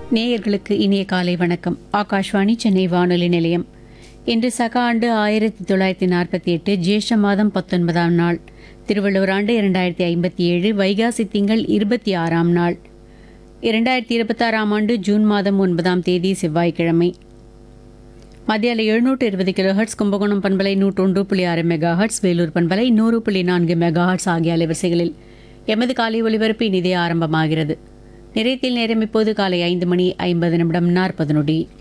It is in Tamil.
நேயர்களுக்கு இனிய காலை வணக்கம் ஆகாஷ்வாணி சென்னை வானொலி நிலையம் இன்று சக ஆண்டு ஆயிரத்தி தொள்ளாயிரத்தி நாற்பத்தி எட்டு ஜேஷ்ட மாதம் பத்தொன்பதாம் நாள் திருவள்ளுவர் ஆண்டு இரண்டாயிரத்தி ஐம்பத்தி ஏழு வைகாசி திங்கள் இருபத்தி ஆறாம் நாள் இரண்டாயிரத்தி இருபத்தாறாம் ஆண்டு ஜூன் மாதம் ஒன்பதாம் தேதி செவ்வாய்க்கிழமை மத்தியால எழுநூற்று இருபது கிலோ ஹெர்ட்ஸ் கும்பகோணம் பண்பலை நூற்றொன்று புள்ளி ஆறு மெகா ஹெர்ட்ஸ் வேலூர் பண்பலை நூறு புள்ளி நான்கு மெகா ஹெர்ட்ஸ் ஆகிய அலைவரிசைகளில் எமது காலை ஒலிபரப்பு இனிதே ஆரம்பமாகிறது நிறையத்தில் நேரம் இப்போது காலை ஐந்து மணி ஐம்பது நிமிடம் நாற்பது நொடி